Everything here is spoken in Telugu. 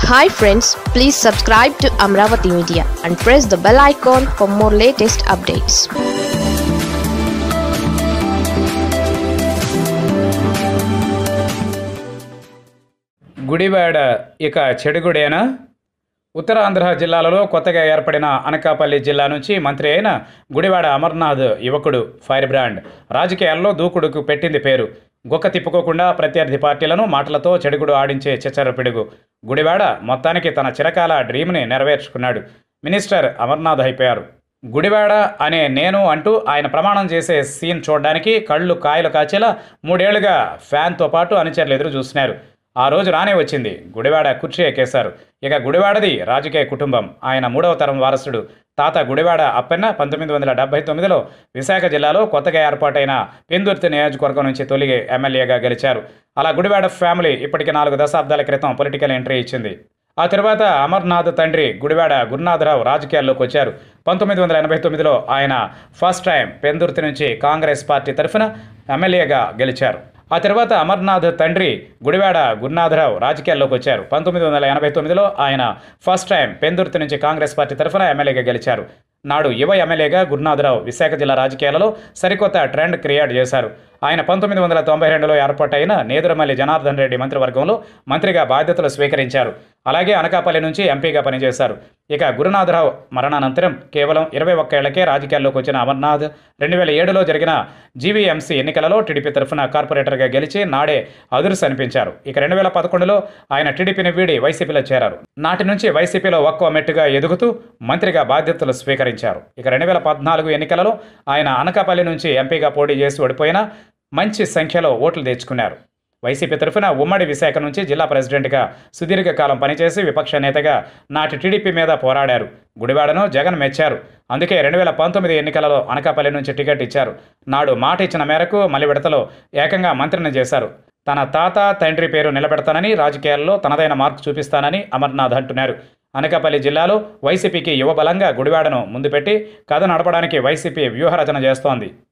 hi friends please subscribe to Amaravati media and press the bell icon for more latest updates Gudivada ఇక చెడుగుడేనా ఉత్తరాంధ్ర జిల్లాలలో కొత్తగా ఏర్పడిన అనకాపల్లి జిల్లా నుంచి మంత్రి అయిన గుడివాడ అమర్నాథ్ యువకుడు ఫైర్ బ్రాండ్ రాజకీయాల్లో దూకుడుకు పెట్టింది పేరు గుక్క తిప్పుకోకుండా ప్రత్యర్థి పార్టీలను మాటలతో చెడుగుడు ఆడించే చిచ్చర పిడుగు గుడివాడ మొత్తానికి తన చిరకాల డ్రీమ్ని నెరవేర్చుకున్నాడు మినిస్టర్ అమర్నాథ్ అయిపోయారు గుడివాడ అనే నేను అంటూ ఆయన ప్రమాణం చేసే సీన్ చూడడానికి కళ్ళు కాయలు కాచేలా మూడేళ్లుగా ఫ్యాన్తో పాటు అనుచరులు ఎదురు చూస్తున్నారు ఆ రోజు రానే వచ్చింది గుడివాడ కుర్చీ ఎక్కేశారు ఇక గుడివాడది రాజకీయ కుటుంబం ఆయన మూడవ తరం వారసుడు తాత గుడివాడ అప్పెన్న పంతొమ్మిది వందల డెబ్బై తొమ్మిదిలో విశాఖ జిల్లాలో కొత్తగా ఏర్పాటైన పెందుర్తి నియోజకవర్గం నుంచి తొలి ఎమ్మెల్యేగా గెలిచారు అలా గుడివాడ ఫ్యామిలీ ఇప్పటికి నాలుగు దశాబ్దాల క్రితం పొలిటికల్ ఎంట్రీ ఇచ్చింది ఆ తర్వాత అమర్నాథ్ తండ్రి గుడివాడ గురునాథరావు రాజకీయాల్లోకి వచ్చారు పంతొమ్మిది వందల ఎనభై తొమ్మిదిలో ఆయన ఫస్ట్ టైం పెందుర్తి నుంచి కాంగ్రెస్ పార్టీ తరఫున ఎమ్మెల్యేగా గెలిచారు ఆ తర్వాత అమర్నాథ్ తండ్రి గుడివాడ గురునాథరావు రాజకీయాల్లోకి వచ్చారు పంతొమ్మిది వందల ఎనభై తొమ్మిదిలో ఆయన ఫస్ట్ టైం పెందుర్తి నుంచి కాంగ్రెస్ పార్టీ తరఫున ఎమ్మెల్యేగా గెలిచారు నాడు యువ ఎమ్మెల్యేగా గురునాథరావు విశాఖ జిల్లా రాజకీయాలలో సరికొత్త ట్రెండ్ క్రియేట్ చేశారు ఆయన పంతొమ్మిది వందల తొంభై రెండులో ఏర్పాటైన నేదురమల్లి జనార్దన్ రెడ్డి మంత్రివర్గంలో మంత్రిగా బాధ్యతలు స్వీకరించారు అలాగే అనకాపల్లి నుంచి ఎంపీగా పనిచేశారు ఇక గురునాథరావు మరణానంతరం కేవలం ఇరవై ఒక్కేళ్లకే రాజకీయాల్లోకి వచ్చిన అమర్నాథ్ రెండు వేల ఏడులో జరిగిన జీవీఎంసీ ఎన్నికలలో టీడీపీ తరఫున కార్పొరేటర్గా గెలిచి నాడే అదురుసు అనిపించారు ఇక రెండు వేల పదకొండులో ఆయన టీడీపీని వీడి వైసీపీలో చేరారు నాటి నుంచి వైసీపీలో ఒక్కో మెట్టుగా ఎదుగుతూ మంత్రిగా బాధ్యతలు స్వీకరించారు ఇక రెండు వేల పద్నాలుగు ఎన్నికలలో ఆయన అనకాపల్లి నుంచి ఎంపీగా పోటీ చేసి ఓడిపోయినా మంచి సంఖ్యలో ఓట్లు తెచ్చుకున్నారు వైసీపీ తరఫున ఉమ్మడి విశాఖ నుంచి జిల్లా ప్రెసిడెంట్గా సుదీర్ఘకాలం పనిచేసి విపక్ష నేతగా నాటి టీడీపీ మీద పోరాడారు గుడివాడను జగన్ మెచ్చారు అందుకే రెండు వేల పంతొమ్మిది ఎన్నికలలో అనకాపల్లి నుంచి టికెట్ ఇచ్చారు నాడు మాట ఇచ్చిన మేరకు మలి విడతలో ఏకంగా మంత్రిని చేశారు తన తాత తండ్రి పేరు నిలబెడతానని రాజకీయాల్లో తనదైన మార్పు చూపిస్తానని అమర్నాథ్ అంటున్నారు అనకాపల్లి జిల్లాలో వైసీపీకి యువబలంగా గుడివాడను ముందు పెట్టి కథ నడపడానికి వైసీపీ వ్యూహరచన చేస్తోంది